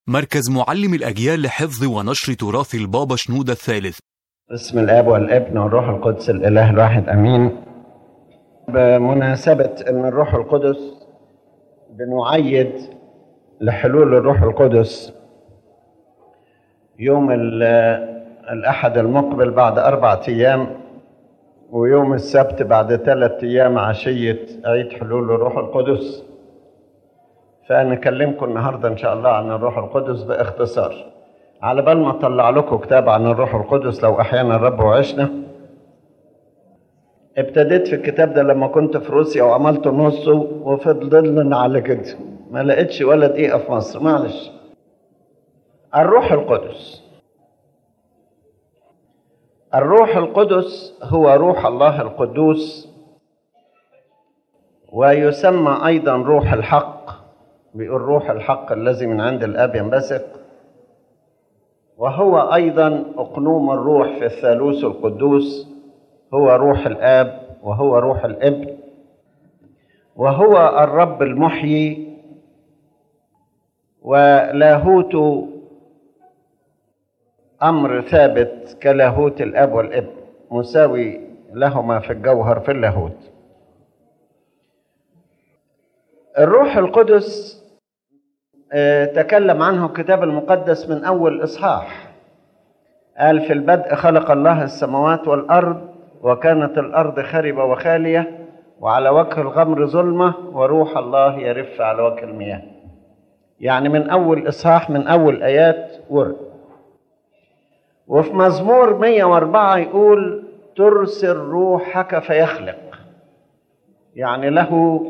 مركز معلم الأجيال لحفظ ونشر تراث البابا شنودة الثالث باسم الاب والابن والروح القدس الاله الواحد امين بمناسبه ان الروح القدس بنعيد لحلول الروح القدس يوم ال- الاحد المقبل بعد اربعه ايام ويوم السبت بعد ثلاثة ايام عشيه عيد حلول الروح القدس فنكلمكم النهارده ان شاء الله عن الروح القدس باختصار على بال ما اطلع لكم كتاب عن الروح القدس لو احيانا الرب وعشنا ابتديت في الكتاب ده لما كنت في روسيا وعملت نصه وفضلنا على كده ما لقيتش ولا دقيقه في مصر معلش الروح القدس الروح القدس هو روح الله القدوس ويسمى ايضا روح الحق بيقول روح الحق الذي من عند الاب ينبثق وهو ايضا اقنوم الروح في الثالوث القدوس هو روح الاب وهو روح الابن وهو الرب المحيي ولاهوت امر ثابت كلاهوت الاب والابن مساوي لهما في الجوهر في اللاهوت الروح القدس آه، تكلم عنه الكتاب المقدس من أول إصحاح قال في البدء خلق الله السماوات والأرض وكانت الأرض خربة وخالية وعلى وجه الغمر ظلمة وروح الله يرف على وجه المياه يعني من أول إصحاح من أول آيات ورد وفي مزمور 104 يقول ترسل روحك فيخلق يعني له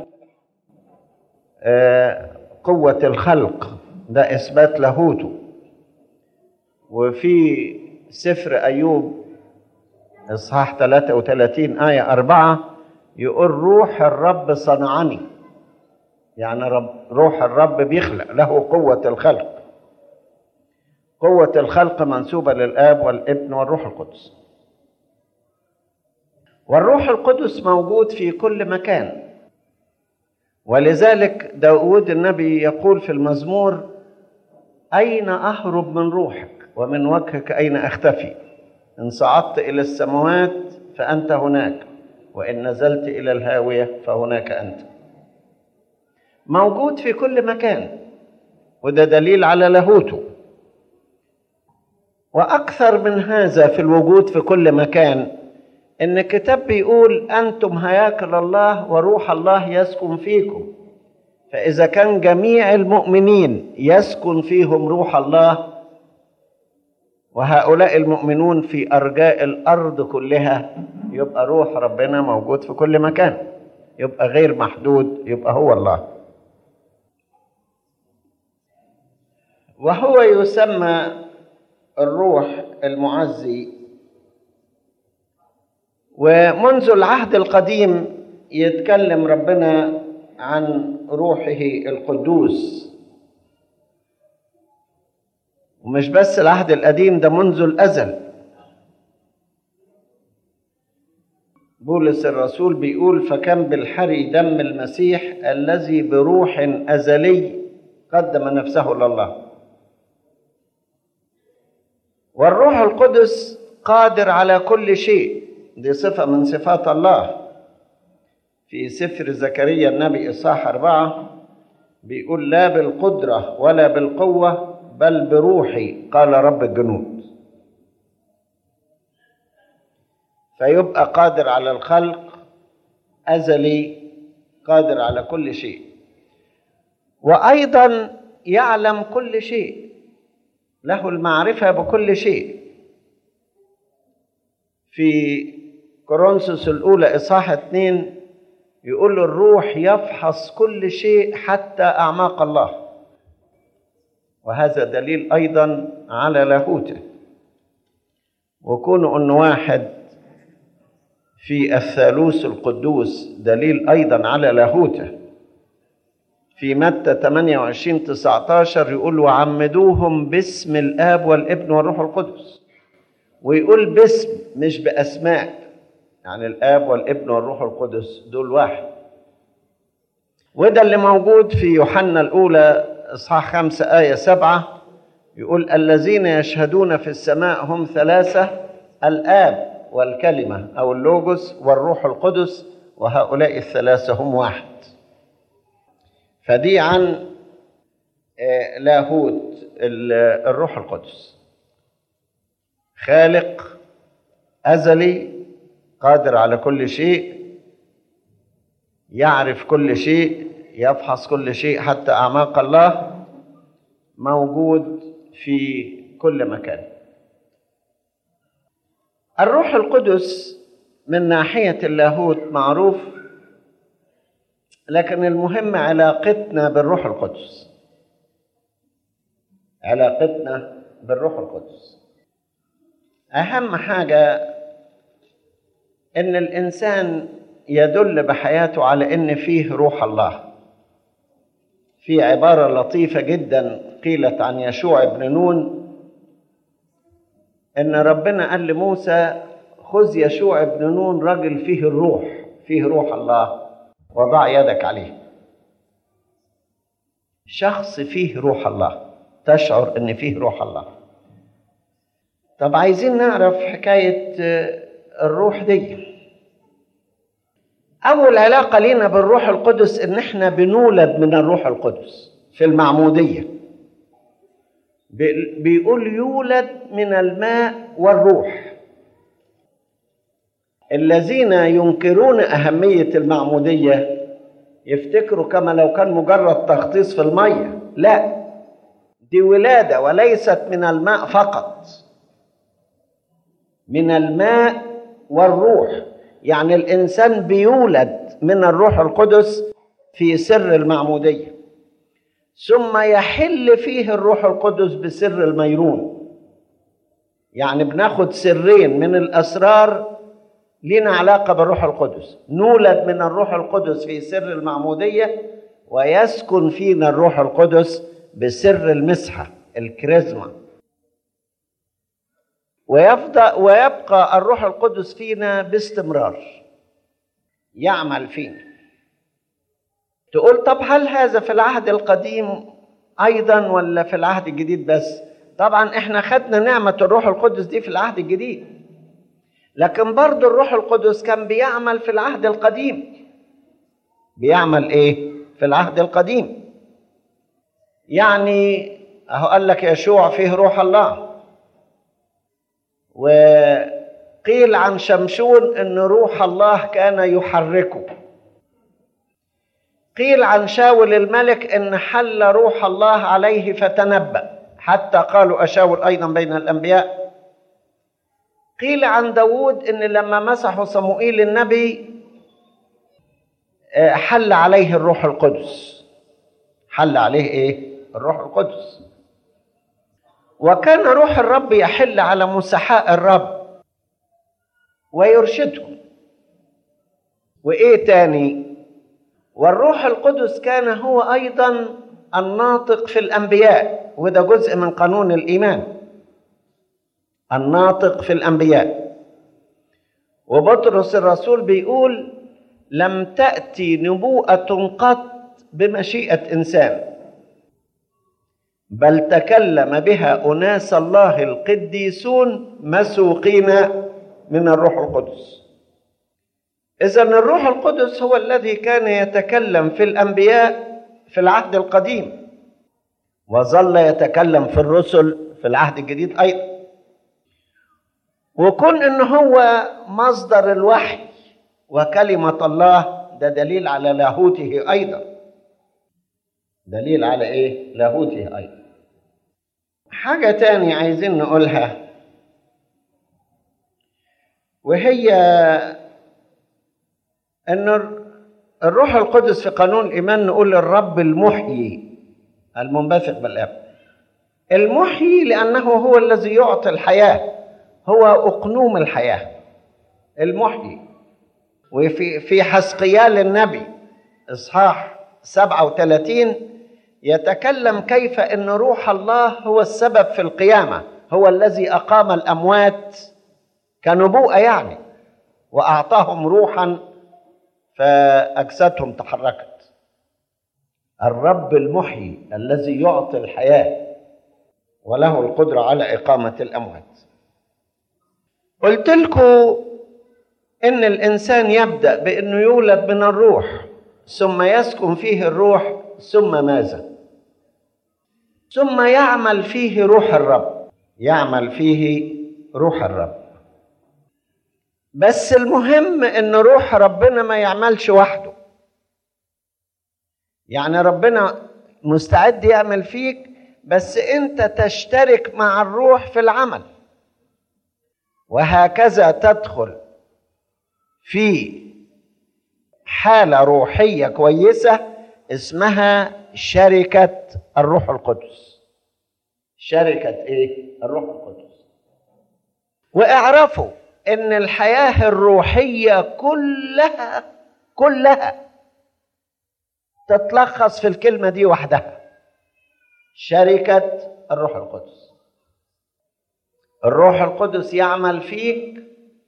آه، قوة الخلق ده إثبات لاهوته وفي سفر أيوب إصحاح 33 آية 4 يقول روح الرب صنعني يعني رب روح الرب بيخلق له قوة الخلق قوة الخلق منسوبة للآب والابن والروح القدس والروح القدس موجود في كل مكان ولذلك داود النبي يقول في المزمور أين أهرب من روحك ومن وجهك أين أختفي إن صعدت إلى السماوات فأنت هناك وإن نزلت إلى الهاوية فهناك أنت موجود في كل مكان وده دليل على لاهوته وأكثر من هذا في الوجود في كل مكان إن الكتاب بيقول أنتم هياكل الله وروح الله يسكن فيكم فإذا كان جميع المؤمنين يسكن فيهم روح الله وهؤلاء المؤمنون في أرجاء الأرض كلها يبقى روح ربنا موجود في كل مكان يبقى غير محدود يبقى هو الله وهو يسمى الروح المعزي ومنذ العهد القديم يتكلم ربنا عن روحه القدوس ومش بس العهد القديم ده منذ الازل بولس الرسول بيقول فكم بالحري دم المسيح الذي بروح ازلي قدم نفسه لله والروح القدس قادر على كل شيء دي صفة من صفات الله في سفر زكريا النبي إصحاح أربعة بيقول لا بالقدرة ولا بالقوة بل بروحي قال رب الجنود فيبقى قادر على الخلق أزلي قادر على كل شيء وأيضا يعلم كل شيء له المعرفة بكل شيء في كورنثوس الأولى إصحاح اتنين يقول الروح يفحص كل شيء حتى أعماق الله وهذا دليل أيضا على لاهوته وكون أن واحد في الثالوث القدوس دليل أيضا على لاهوته في متى 28 19 يقول وعمدوهم باسم الآب والابن والروح القدس ويقول باسم مش بأسماء يعني الآب والابن والروح القدس دول واحد وده اللي موجود في يوحنا الأولى إصحاح خمسة آية سبعة يقول الذين يشهدون في السماء هم ثلاثة الآب والكلمة أو اللوجوس والروح القدس وهؤلاء الثلاثة هم واحد فدي عن لاهوت الروح القدس خالق أزلي قادر على كل شيء يعرف كل شيء يفحص كل شيء حتى أعماق الله موجود في كل مكان الروح القدس من ناحية اللاهوت معروف لكن المهم علاقتنا بالروح القدس علاقتنا بالروح القدس أهم حاجة إن الإنسان يدل بحياته على إن فيه روح الله في عبارة لطيفة جدا قيلت عن يشوع بن نون إن ربنا قال لموسى خذ يشوع بن نون رجل فيه الروح فيه روح الله وضع يدك عليه شخص فيه روح الله تشعر ان فيه روح الله طب عايزين نعرف حكاية الروح دي أول علاقة لينا بالروح القدس إن إحنا بنولد من الروح القدس في المعمودية بيقول يولد من الماء والروح الذين ينكرون أهمية المعمودية يفتكروا كما لو كان مجرد تغطيس في المية لا دي ولادة وليست من الماء فقط من الماء والروح يعني الإنسان بيولد من الروح القدس في سر المعمودية ثم يحل فيه الروح القدس بسر الميرون يعني بناخد سرين من الأسرار لنا علاقة بالروح القدس نولد من الروح القدس في سر المعمودية ويسكن فينا الروح القدس بسر المسحة الكريزما ويفضل ويبقى الروح القدس فينا باستمرار يعمل فينا تقول طب هل هذا في العهد القديم ايضا ولا في العهد الجديد بس طبعا احنا خدنا نعمه الروح القدس دي في العهد الجديد لكن برضو الروح القدس كان بيعمل في العهد القديم بيعمل ايه في العهد القديم يعني اهو قال لك يشوع فيه روح الله وقيل عن شمشون ان روح الله كان يحركه قيل عن شاول الملك ان حل روح الله عليه فتنبأ حتى قالوا اشاول ايضا بين الانبياء قيل عن داود ان لما مسحوا صموئيل النبي حل عليه الروح القدس حل عليه ايه الروح القدس وكان روح الرب يحل على مسحاء الرب ويرشدهم وايه تاني والروح القدس كان هو ايضا الناطق في الانبياء وده جزء من قانون الايمان الناطق في الانبياء وبطرس الرسول بيقول لم تاتي نبوءه قط بمشيئه انسان بل تكلم بها اناس الله القديسون مسوقين من الروح القدس اذا الروح القدس هو الذي كان يتكلم في الانبياء في العهد القديم وظل يتكلم في الرسل في العهد الجديد ايضا وكون ان هو مصدر الوحي وكلمه الله ده دليل على لاهوته ايضا دليل على ايه لاهوته ايضا حاجه تاني عايزين نقولها وهي ان الروح القدس في قانون الايمان نقول الرب المحيي المنبثق بالاب المحيي لانه هو الذي يعطي الحياه هو اقنوم الحياه المحيي وفي في حسقيال النبي اصحاح 37 يتكلم كيف ان روح الله هو السبب في القيامه هو الذي اقام الاموات كنبوءه يعني واعطاهم روحا فاجسادهم تحركت الرب المحيي الذي يعطي الحياه وله القدرة على إقامة الأموات قلت لكم إن الإنسان يبدأ بأنه يولد من الروح ثم يسكن فيه الروح ثم ماذا؟ ثم يعمل فيه روح الرب يعمل فيه روح الرب بس المهم ان روح ربنا ما يعملش وحده يعني ربنا مستعد يعمل فيك بس انت تشترك مع الروح في العمل وهكذا تدخل في حاله روحيه كويسه اسمها شركه الروح القدس شركه ايه الروح القدس واعرفوا ان الحياه الروحيه كلها كلها تتلخص في الكلمه دي وحدها شركه الروح القدس الروح القدس يعمل فيك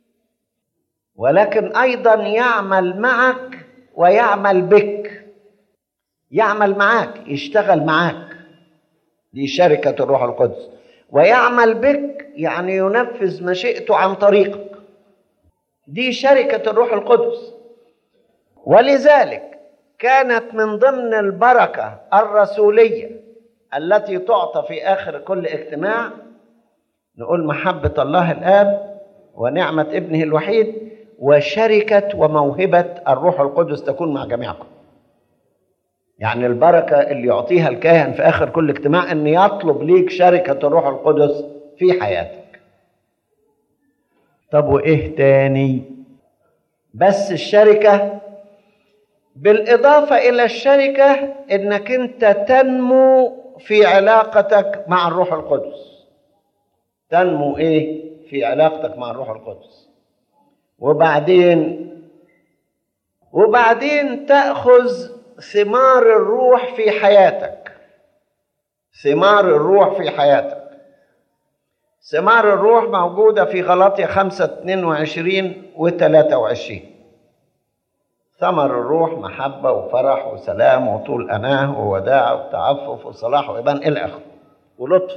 ولكن ايضا يعمل معك ويعمل بك يعمل معاك يشتغل معاك دي شركه الروح القدس ويعمل بك يعني ينفذ مشيئته عن طريقك دي شركه الروح القدس ولذلك كانت من ضمن البركه الرسوليه التي تعطى في اخر كل اجتماع نقول محبه الله الاب ونعمه ابنه الوحيد وشركه وموهبه الروح القدس تكون مع جميعكم يعني البركه اللي يعطيها الكاهن في اخر كل اجتماع ان يطلب ليك شركه الروح القدس في حياتك طب وايه تاني بس الشركه بالاضافه الى الشركه انك انت تنمو في علاقتك مع الروح القدس تنمو ايه في علاقتك مع الروح القدس وبعدين وبعدين تاخذ ثمار الروح في حياتك ثمار الروح في حياتك ثمار الروح موجودة في غلاطيا 5 22 و 23 ثمر الروح محبة وفرح وسلام وطول أناه ووداع وتعفف وصلاح وإبان إلى آخره ولطف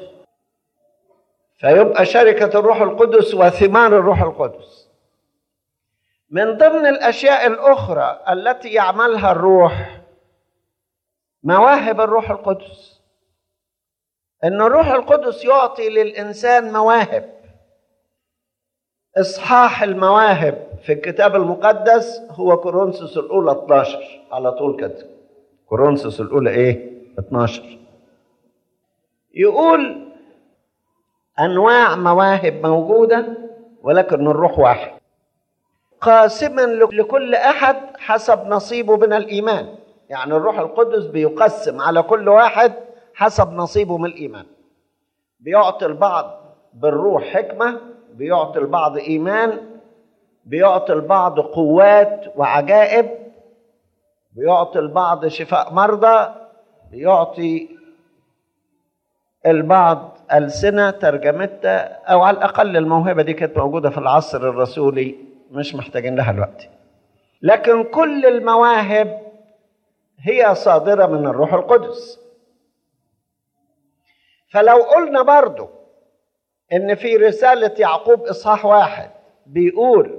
فيبقى شركة الروح القدس وثمار الروح القدس من ضمن الأشياء الأخرى التي يعملها الروح مواهب الروح القدس ان الروح القدس يعطي للانسان مواهب اصحاح المواهب في الكتاب المقدس هو كورنثوس الاولى 12 على طول كده كورنثوس الاولى ايه 12 يقول انواع مواهب موجوده ولكن الروح واحد قاسما لكل احد حسب نصيبه من الايمان يعني الروح القدس بيقسم على كل واحد حسب نصيبه من الايمان بيعطي البعض بالروح حكمه بيعطي البعض ايمان بيعطي البعض قوات وعجائب بيعطي البعض شفاء مرضى بيعطي البعض ألسنة ترجمتها أو على الأقل الموهبة دي كانت موجودة في العصر الرسولي مش محتاجين لها دلوقتي لكن كل المواهب هي صادرة من الروح القدس فلو قلنا برضو ان في رسالة يعقوب اصحاح واحد بيقول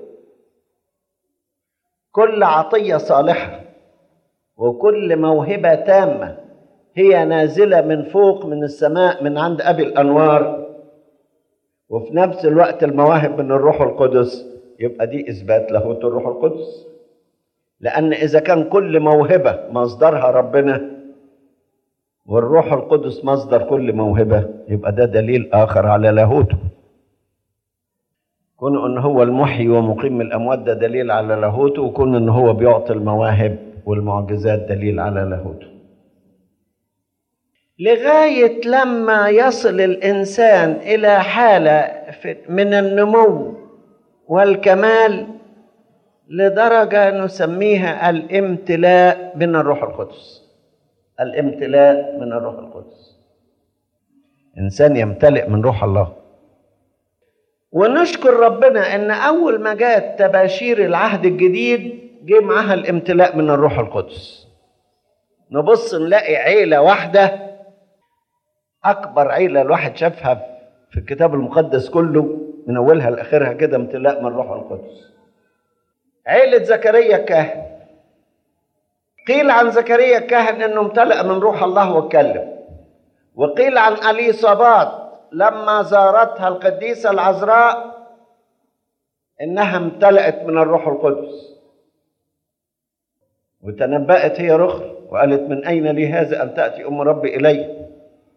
كل عطية صالحة وكل موهبة تامة هي نازلة من فوق من السماء من عند أبي الأنوار وفي نفس الوقت المواهب من الروح القدس يبقى دي إثبات لاهوت الروح القدس لأن إذا كان كل موهبة مصدرها ربنا والروح القدس مصدر كل موهبة يبقى ده دليل آخر على لاهوته كون أن هو المحيي ومقيم الأموات ده دليل على لاهوته وكون أن هو بيعطي المواهب والمعجزات دليل على لاهوته لغاية لما يصل الإنسان إلى حالة من النمو والكمال لدرجة نسميها الامتلاء من الروح القدس الامتلاء من الروح القدس إنسان يمتلئ من روح الله ونشكر ربنا إن أول ما جاءت تباشير العهد الجديد جه معاها الامتلاء من الروح القدس نبص نلاقي عيلة واحدة اكبر عيله الواحد شافها في الكتاب المقدس كله من اولها لاخرها كده امتلاء من الروح القدس عيله زكريا الكاهن قيل عن زكريا الكاهن انه امتلأ من روح الله واتكلم وقيل عن اليصابات لما زارتها القديسه العذراء انها امتلأت من الروح القدس وتنبأت هي رخر وقالت من اين لي هذا ان تاتي ام ربي الي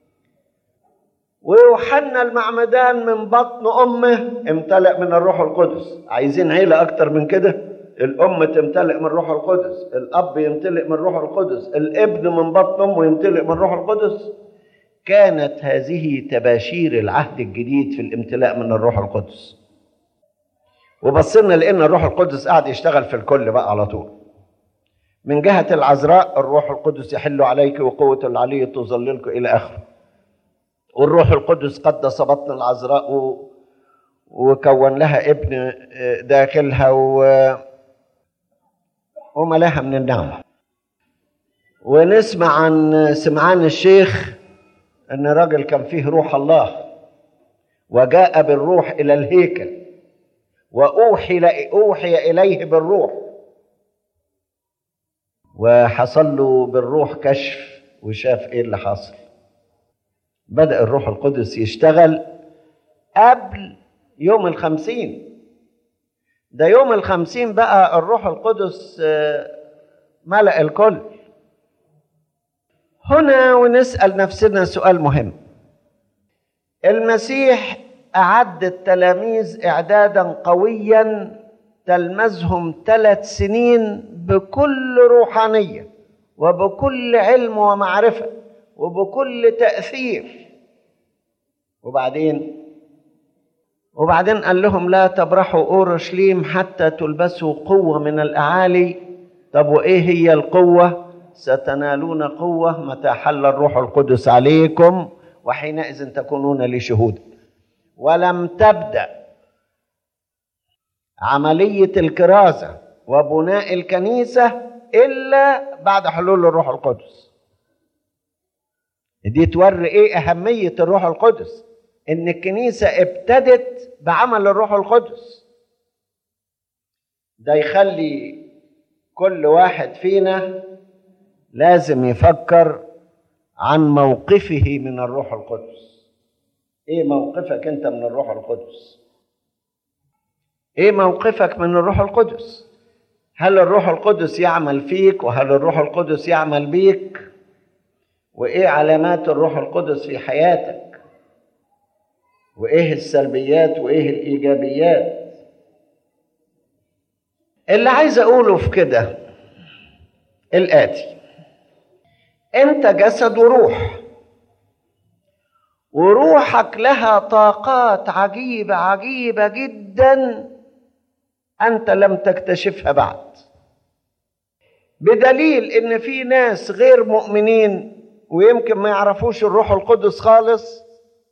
ويوحنا المعمدان من بطن امه امتلأ من الروح القدس عايزين عيله اكتر من كده الام تمتلئ من الروح القدس الاب يمتلئ من الروح القدس الابن من بطن امه يمتلئ من الروح القدس كانت هذه تباشير العهد الجديد في الامتلاء من الروح القدس وبصينا لان الروح القدس قاعد يشتغل في الكل بقى على طول من جهة العذراء الروح القدس يحل عليك وقوة العلي تظللك إلى آخره والروح القدس قدس بطن العذراء و... وكون لها ابن داخلها و... وملاها من النعمة ونسمع عن سمعان الشيخ ان راجل كان فيه روح الله وجاء بالروح الى الهيكل واوحي اوحي اليه بالروح وحصل له بالروح كشف وشاف ايه اللي حاصل بدأ الروح القدس يشتغل قبل يوم الخمسين ده يوم الخمسين بقى الروح القدس ملأ الكل هنا ونسأل نفسنا سؤال مهم المسيح أعد التلاميذ إعدادا قويا تلمذهم ثلاث سنين بكل روحانية وبكل علم ومعرفة وبكل تأثير وبعدين وبعدين قال لهم لا تبرحوا اورشليم حتى تلبسوا قوه من الاعالي طب وايه هي القوه ستنالون قوه متى حل الروح القدس عليكم وحينئذ تكونون لي شهودا ولم تبدا عمليه الكرازه وبناء الكنيسه الا بعد حلول الروح القدس دي توري ايه اهميه الروح القدس ان الكنيسه ابتدت بعمل الروح القدس ده يخلي كل واحد فينا لازم يفكر عن موقفه من الروح القدس ايه موقفك انت من الروح القدس ايه موقفك من الروح القدس هل الروح القدس يعمل فيك وهل الروح القدس يعمل بيك وايه علامات الروح القدس في حياتك وايه السلبيات وايه الايجابيات اللي عايز اقوله في كده الاتي انت جسد وروح وروحك لها طاقات عجيبه عجيبه جدا انت لم تكتشفها بعد بدليل ان في ناس غير مؤمنين ويمكن ما يعرفوش الروح القدس خالص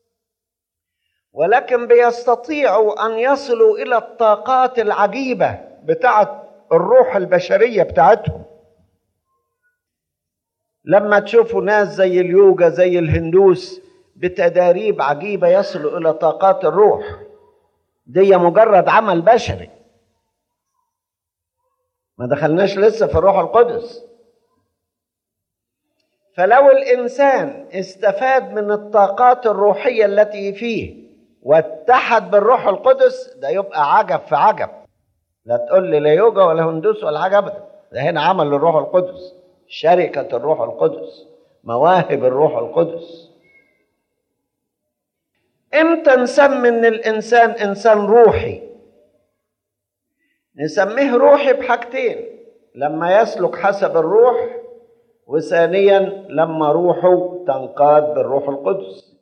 ولكن بيستطيعوا ان يصلوا الى الطاقات العجيبه بتاعه الروح البشريه بتاعتهم لما تشوفوا ناس زي اليوجا زي الهندوس بتداريب عجيبه يصلوا الى طاقات الروح دي مجرد عمل بشري ما دخلناش لسه في الروح القدس فلو الانسان استفاد من الطاقات الروحيه التي فيه واتحد بالروح القدس ده يبقى عجب في عجب لا تقول لي لا يوجا ولا هندوس ولا حاجه ابدا ده هنا عمل للروح القدس شركه الروح القدس مواهب الروح القدس امتى نسمي ان الانسان انسان روحي نسميه روحي بحاجتين لما يسلك حسب الروح وثانيا لما روحه تنقاد بالروح القدس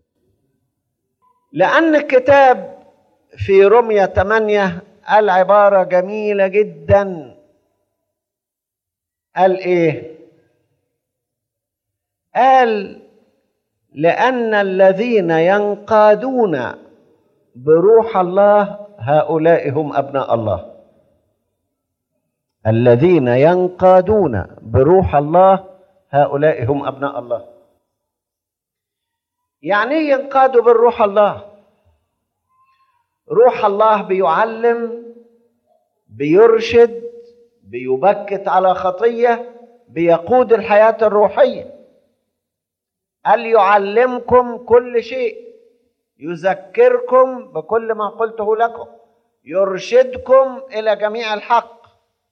لأن الكتاب في رمية 8 قال عبارة جميلة جدا قال إيه؟ قال لأن الذين ينقادون بروح الله هؤلاء هم أبناء الله الذين ينقادون بروح الله هؤلاء هم ابناء الله يعني ايه ينقادوا بالروح الله روح الله بيعلم بيرشد بيبكت على خطيه بيقود الحياه الروحيه قال يعلمكم كل شيء يذكركم بكل ما قلته لكم يرشدكم الى جميع الحق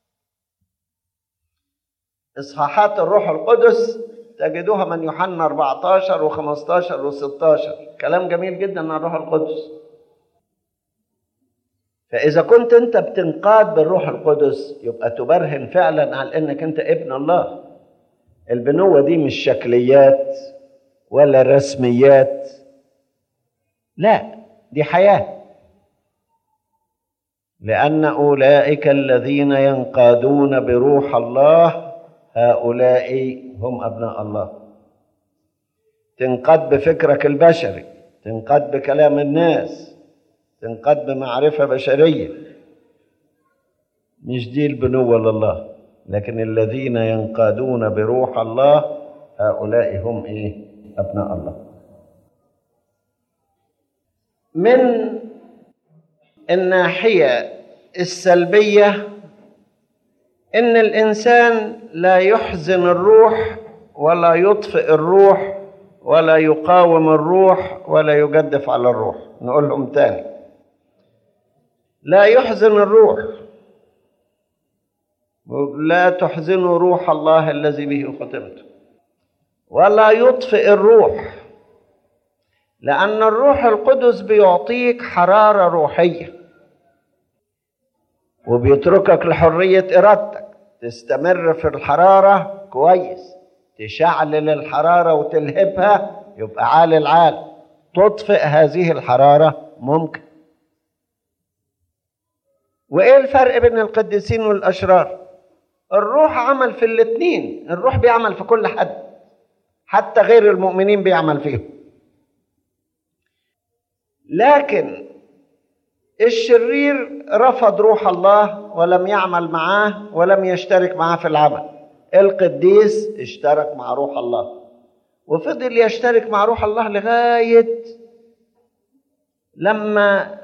اصحاحات الروح القدس تجدوها من يوحنا 14 و15 و16 كلام جميل جدا عن الروح القدس فاذا كنت انت بتنقاد بالروح القدس يبقى تبرهن فعلا على انك انت ابن الله البنوه دي مش شكليات ولا رسميات لا دي حياه لان اولئك الذين ينقادون بروح الله هؤلاء هم ابناء الله تنقاد بفكرك البشري تنقاد بكلام الناس تنقاد بمعرفه بشريه مش دي البنوه لله لكن الذين ينقادون بروح الله هؤلاء هم ايه ابناء الله من الناحيه السلبيه ان الانسان لا يحزن الروح ولا يطفئ الروح ولا يقاوم الروح ولا يجدف على الروح نقول لهم تاني لا يحزن الروح لا تحزنوا روح الله الذي به ختمت ولا يطفئ الروح لأن الروح القدس بيعطيك حرارة روحية وبيتركك لحرية إرادتك تستمر في الحرارة كويس تشعلل الحرارة وتلهبها يبقى عال العال تطفئ هذه الحرارة ممكن وإيه الفرق بين القديسين والأشرار الروح عمل في الاثنين الروح بيعمل في كل حد حتى غير المؤمنين بيعمل فيهم لكن الشرير رفض روح الله ولم يعمل معاه ولم يشترك معاه في العمل القديس اشترك مع روح الله وفضل يشترك مع روح الله لغايه لما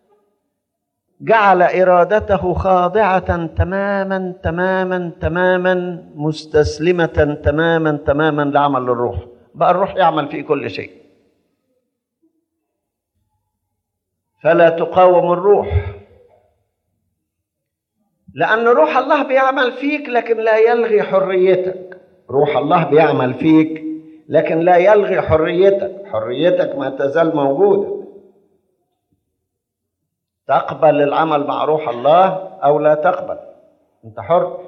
جعل ارادته خاضعه تماما تماما تماما مستسلمه تماما تماما لعمل الروح بقى الروح يعمل فيه كل شيء فلا تقاوم الروح لأن روح الله بيعمل فيك لكن لا يلغي حريتك روح الله بيعمل فيك لكن لا يلغي حريتك حريتك ما تزال موجودة تقبل العمل مع روح الله أو لا تقبل أنت حر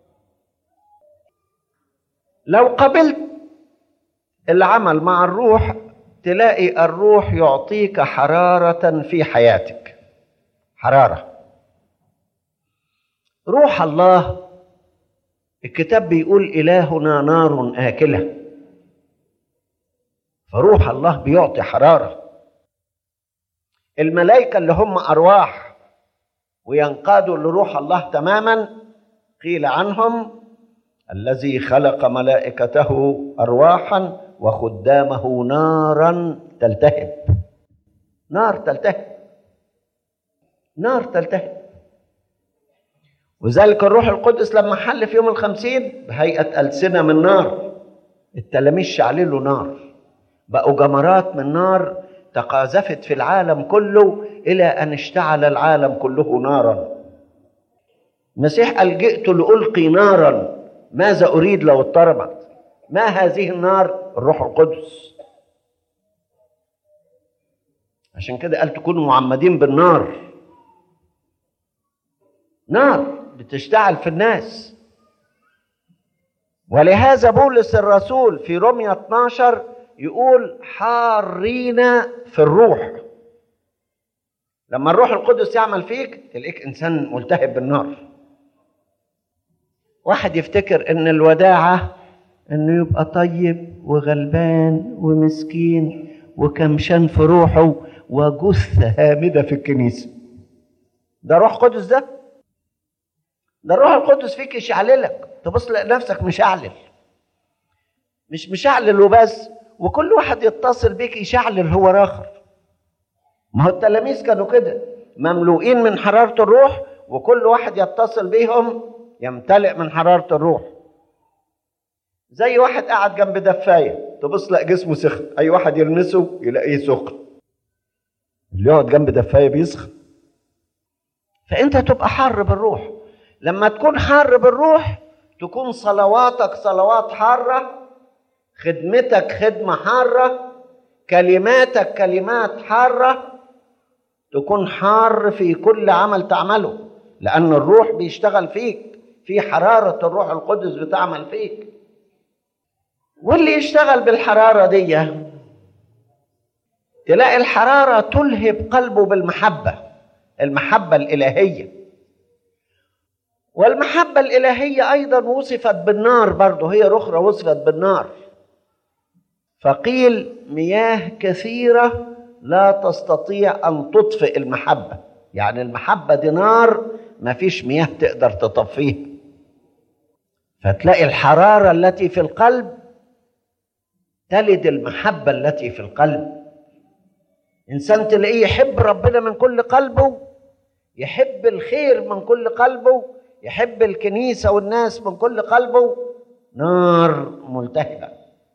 لو قبلت العمل مع الروح تلاقي الروح يعطيك حرارة في حياتك حرارة روح الله الكتاب بيقول إلهنا نار آكلة فروح الله بيعطي حرارة الملائكة اللي هم أرواح وينقادوا لروح الله تماما قيل عنهم الذي خلق ملائكته أرواحا وخدامه نارا تلتهب نار تلتهب نار تلتهب وذلك الروح القدس لما حل في يوم الخمسين بهيئة ألسنة من نار التلاميذ شعللوا نار بقوا جمرات من نار تقاذفت في العالم كله إلى أن اشتعل العالم كله نارا المسيح قال جئت لألقي نارا ماذا أريد لو اضطربت ما هذه النار الروح القدس عشان كده قال تكونوا معمدين بالنار نار بتشتعل في الناس ولهذا بولس الرسول في رمية 12 يقول حارين في الروح لما الروح القدس يعمل فيك تلاقيك انسان ملتهب بالنار واحد يفتكر ان الوداعه انه يبقى طيب وغلبان ومسكين وكمشان في روحه وجثه هامده في الكنيسه ده روح قدس ده ده الروح القدس فيك يشعللك تبص لنفسك مشعلل مش مشعلل وبس وكل واحد يتصل بيك يشعل الهو اخر ما هو التلاميذ كانوا كده مملوئين من حرارة الروح وكل واحد يتصل بيهم يمتلئ من حرارة الروح زي واحد قاعد جنب دفاية تبص لقى جسمه سخن أي واحد يلمسه يلاقيه سخن اللي يقعد جنب دفاية بيسخن فأنت تبقى حار بالروح لما تكون حار بالروح تكون صلواتك صلوات حارة خدمتك خدمة حارة كلماتك كلمات حارة تكون حار في كل عمل تعمله لأن الروح بيشتغل فيك في حرارة الروح القدس بتعمل فيك واللي يشتغل بالحرارة دي تلاقي الحرارة تلهب قلبه بالمحبة المحبة الإلهية والمحبة الإلهية أيضا وصفت بالنار برضه هي أخرى وصفت بالنار فقيل مياه كثيرة لا تستطيع أن تطفئ المحبة يعني المحبة دي نار ما فيش مياه تقدر تطفيها فتلاقي الحرارة التي في القلب تلد المحبة التي في القلب إنسان تلاقيه يحب ربنا من كل قلبه يحب الخير من كل قلبه يحب الكنيسة والناس من كل قلبه نار ملتهبة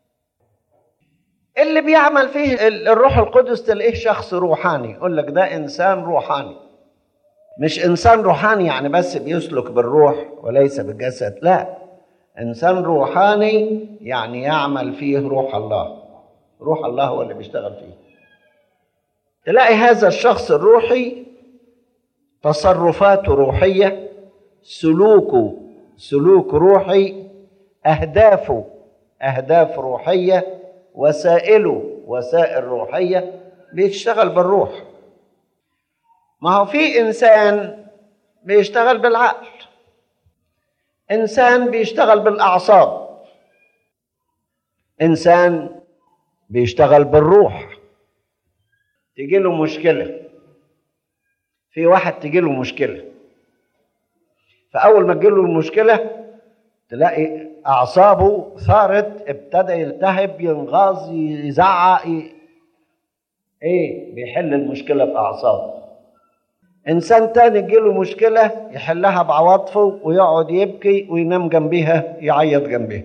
اللي بيعمل فيه الروح القدس تلاقيه شخص روحاني يقول لك ده إنسان روحاني مش إنسان روحاني يعني بس بيسلك بالروح وليس بالجسد لا إنسان روحاني يعني يعمل فيه روح الله روح الله هو اللي بيشتغل فيه تلاقي هذا الشخص الروحي تصرفاته روحية سلوكه سلوك روحي أهدافه أهداف روحية وسائله وسائل روحية بيشتغل بالروح ما هو في إنسان بيشتغل بالعقل إنسان بيشتغل بالأعصاب إنسان بيشتغل بالروح تجي له مشكلة في واحد تجي له مشكلة فأول ما تجي له المشكلة تلاقي أعصابه ثارت ابتدى يلتهب ينغاز يزعق ي... إيه بيحل المشكلة بأعصابه إنسان تاني تجيله مشكلة يحلها بعواطفه ويقعد يبكي وينام جنبيها يعيط جنبيها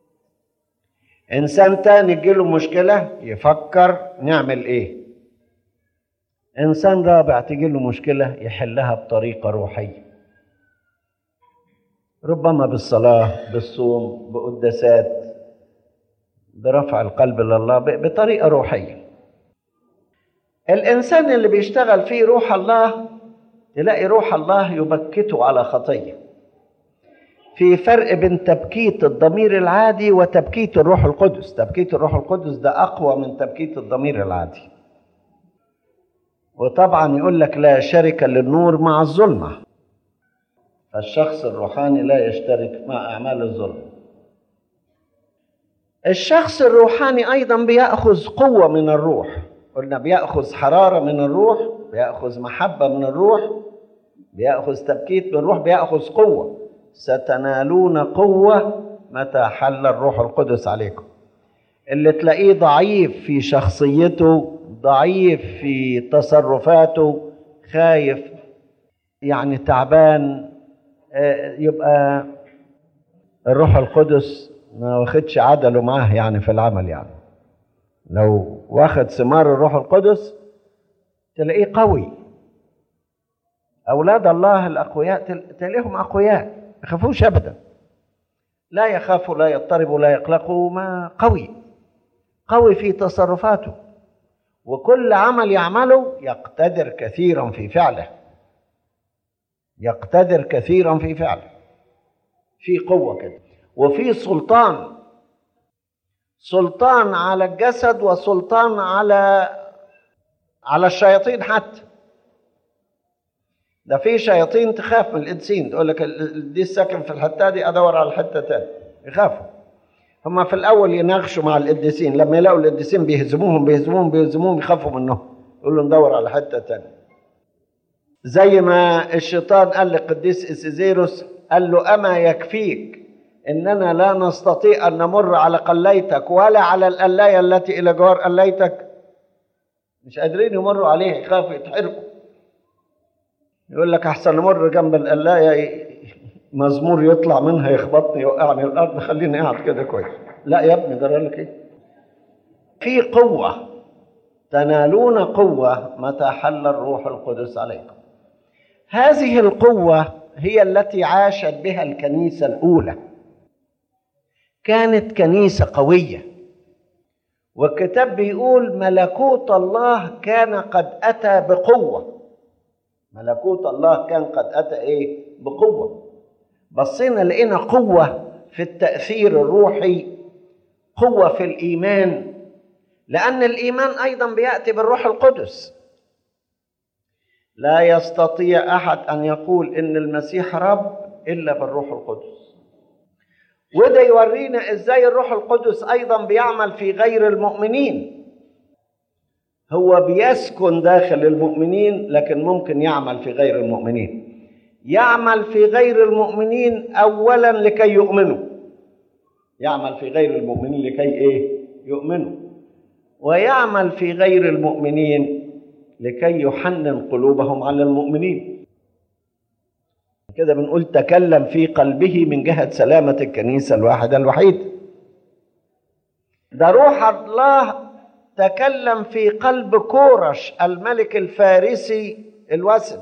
إنسان تاني تجيله مشكلة يفكر نعمل إيه إنسان رابع تجيله مشكلة يحلها بطريقة روحية ربما بالصلاة بالصوم بقداسات برفع القلب لله بطريقة روحية الإنسان اللي بيشتغل فيه روح الله تلاقي روح الله يبكته على خطيه في فرق بين تبكيت الضمير العادي وتبكيت الروح القدس تبكيت الروح القدس ده اقوى من تبكيت الضمير العادي وطبعا يقول لك لا شركة للنور مع الظلمة فالشخص الروحاني لا يشترك مع أعمال الظلم الشخص الروحاني أيضا بيأخذ قوة من الروح قلنا بيأخذ حرارة من الروح بيأخذ محبة من الروح بيأخذ تبكيت من الروح بيأخذ قوة ستنالون قوة متى حل الروح القدس عليكم اللي تلاقيه ضعيف في شخصيته ضعيف في تصرفاته خايف يعني تعبان يبقى الروح القدس ما واخدش عدله معاه يعني في العمل يعني لو واخد ثمار الروح القدس تلاقيه قوي أولاد الله الأقوياء تلاقيهم أقوياء ما يخافوش أبدا لا يخافوا لا يضطربوا لا يقلقوا ما قوي قوي في تصرفاته وكل عمل يعمله يقتدر كثيرا في فعله يقتدر كثيرا في فعله في قوة كده وفي سلطان سلطان على الجسد وسلطان على على الشياطين حتى ده في شياطين تخاف من القديسين تقول لك دي الساكن في الحته دي ادور على الحته تاني يخافوا هما في الاول يناقشوا مع القديسين لما يلاقوا القديسين بيهزموهم بيهزموهم بيهزموهم يخافوا منهم يقولوا ندور على حته تانية زي ما الشيطان قال للقديس اسيزيروس قال له اما يكفيك إننا لا نستطيع أن نمر على قليتك ولا على القلاية التي إلى جوار قليتك مش قادرين يمروا عليها يخافوا يتحرقوا يقول لك أحسن نمر جنب القلاية مزمور يطلع منها يخبطني يوقعني الأرض خليني قاعد كده كويس لا يا ابني جرى لك إيه في قوة تنالون قوة متى حل الروح القدس عليكم هذه القوة هي التي عاشت بها الكنيسة الأولى كانت كنيسة قوية والكتاب بيقول ملكوت الله كان قد أتى بقوة ملكوت الله كان قد أتى إيه بقوة بصينا لقينا قوة في التأثير الروحي قوة في الإيمان لأن الإيمان أيضا بيأتي بالروح القدس لا يستطيع أحد أن يقول إن المسيح رب إلا بالروح القدس وده يورينا إزاي الروح القدس أيضا بيعمل في غير المؤمنين هو بيسكن داخل المؤمنين لكن ممكن يعمل في غير المؤمنين يعمل في غير المؤمنين أولا لكي يؤمنوا يعمل في غير المؤمنين لكي إيه يؤمنوا ويعمل في غير المؤمنين لكي يحنن قلوبهم على المؤمنين كده بنقول تكلم في قلبه من جهة سلامة الكنيسة الواحدة الوحيدة ده روح الله تكلم في قلب كورش الملك الفارسي الوثن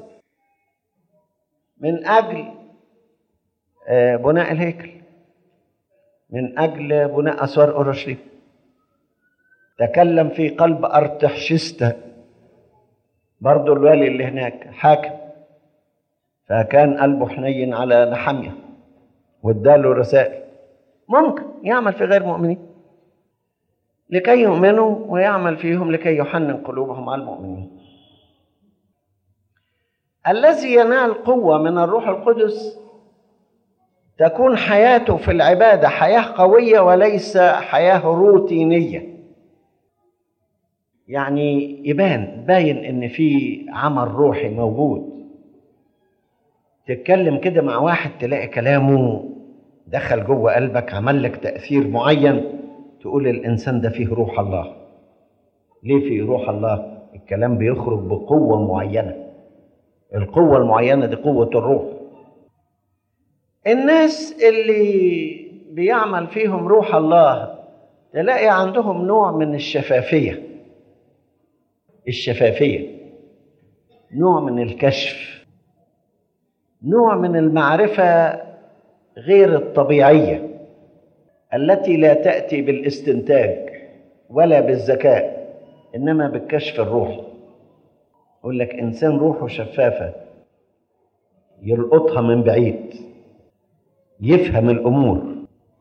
من أجل بناء الهيكل من أجل بناء أسوار أورشليم تكلم في قلب أرتحشستا برضو الوالي اللي هناك حاكم فكان قلبه حنين على نحمية واداله رسائل ممكن يعمل في غير مؤمنين لكي يؤمنوا ويعمل فيهم لكي يحنن قلوبهم على المؤمنين الذي ينال قوة من الروح القدس تكون حياته في العبادة حياة قوية وليس حياة روتينية يعني يبان باين ان في عمل روحي موجود تتكلم كده مع واحد تلاقي كلامه دخل جوه قلبك عمل لك تأثير معين تقول الإنسان ده فيه روح الله ليه فيه روح الله الكلام بيخرج بقوة معينة القوة المعينة دي قوة الروح الناس اللي بيعمل فيهم روح الله تلاقي عندهم نوع من الشفافية الشفافية نوع من الكشف نوع من المعرفة غير الطبيعية التي لا تأتي بالاستنتاج ولا بالذكاء إنما بالكشف الروحي يقول لك إنسان روحه شفافة يلقطها من بعيد يفهم الأمور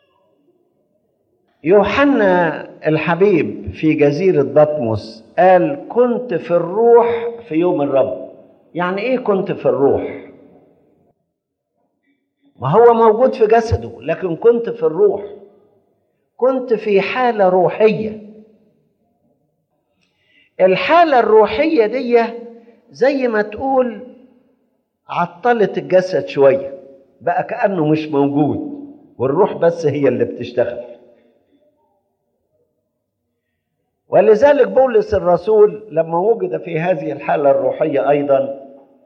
يوحنا الحبيب في جزيرة بطمس قال كنت في الروح في يوم الرب يعني ايه كنت في الروح ما هو موجود في جسده لكن كنت في الروح كنت في حالة روحية الحالة الروحية دي زي ما تقول عطلت الجسد شوية بقى كأنه مش موجود والروح بس هي اللي بتشتغل ولذلك بولس الرسول لما وجد في هذه الحالة الروحية أيضا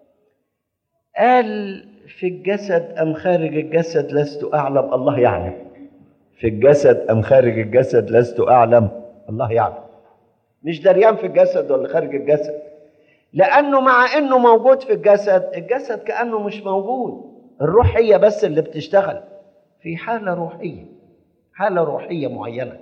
قال في الجسد أم خارج الجسد لست أعلم الله يعلم في الجسد أم خارج الجسد لست أعلم الله يعلم مش دريان في الجسد ولا خارج الجسد لأنه مع أنه موجود في الجسد الجسد كأنه مش موجود الروح هي بس اللي بتشتغل في حالة روحية حالة روحية معينة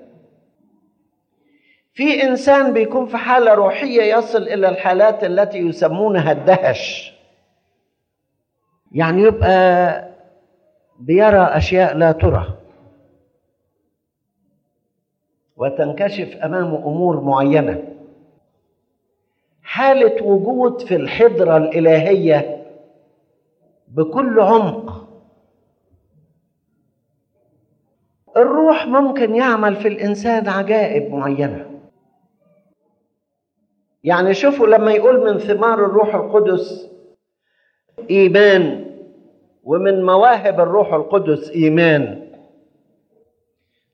في إنسان بيكون في حالة روحية يصل إلى الحالات التي يسمونها الدهش يعني يبقى بيرى أشياء لا ترى وتنكشف أمامه أمور معينة حالة وجود في الحضرة الإلهية بكل عمق الروح ممكن يعمل في الإنسان عجائب معينة يعني شوفوا لما يقول من ثمار الروح القدس إيمان ومن مواهب الروح القدس إيمان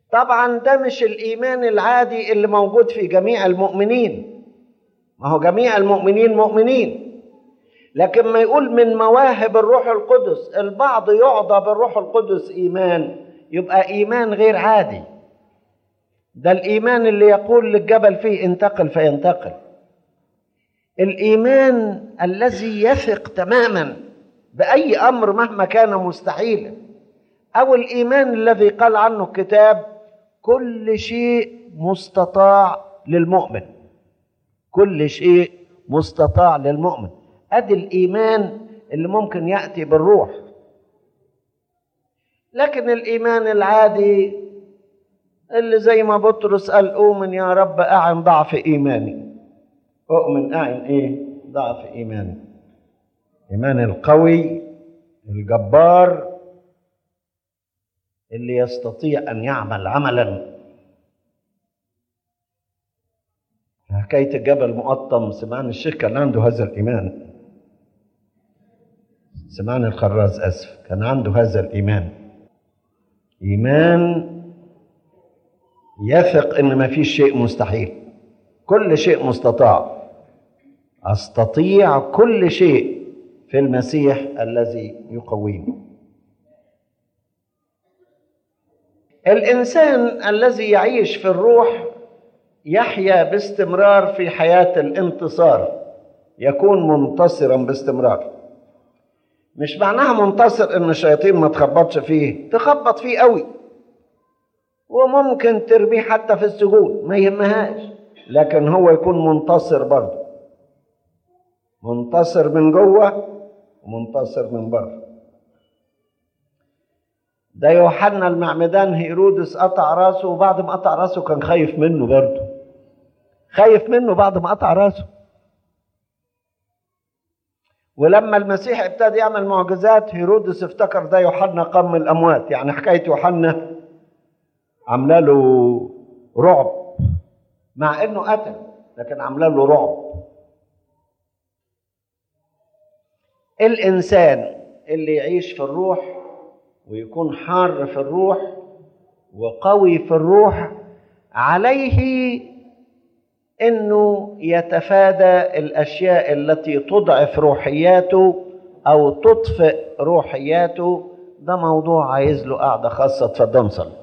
طبعا ده مش الايمان العادي اللي موجود في جميع المؤمنين ما هو جميع المؤمنين مؤمنين لكن ما يقول من مواهب الروح القدس البعض يعضى بالروح القدس ايمان يبقى ايمان غير عادي ده الايمان اللي يقول للجبل فيه انتقل فينتقل الايمان الذي يثق تماما باي امر مهما كان مستحيلا او الايمان الذي قال عنه الكتاب كل شيء مستطاع للمؤمن كل شيء مستطاع للمؤمن ادي الايمان اللي ممكن ياتي بالروح لكن الايمان العادي اللي زي ما بطرس قال اؤمن يا رب اعن ضعف ايماني اؤمن اعن ايه ضعف ايماني ايمان القوي الجبار اللي يستطيع ان يعمل عملا حكايه الجبل مقطم سمعان الشيخ كان عنده هذا الايمان سمعان الخراز اسف كان عنده هذا الايمان ايمان يثق ان ما فيش شيء مستحيل كل شيء مستطاع استطيع كل شيء في المسيح الذي يقويني الانسان الذي يعيش في الروح يحيا باستمرار في حياه الانتصار يكون منتصرا باستمرار مش معناها منتصر ان الشياطين ما تخبطش فيه تخبط فيه قوي وممكن ترميه حتى في السجود ما يهمهاش لكن هو يكون منتصر برضه منتصر من جوه ومنتصر من بره ده يوحنا المعمدان هيرودس قطع راسه وبعد ما قطع راسه كان خايف منه برضه خايف منه بعد ما قطع راسه ولما المسيح ابتدى يعمل معجزات هيرودس افتكر ده يوحنا قام من الاموات يعني حكايه يوحنا عامله له رعب مع انه قتل لكن عامله له رعب الانسان اللي يعيش في الروح ويكون حار في الروح وقوي في الروح عليه انه يتفادى الاشياء التي تضعف روحياته او تطفئ روحياته ده موضوع عايز له قعده خاصه اتفضل صلي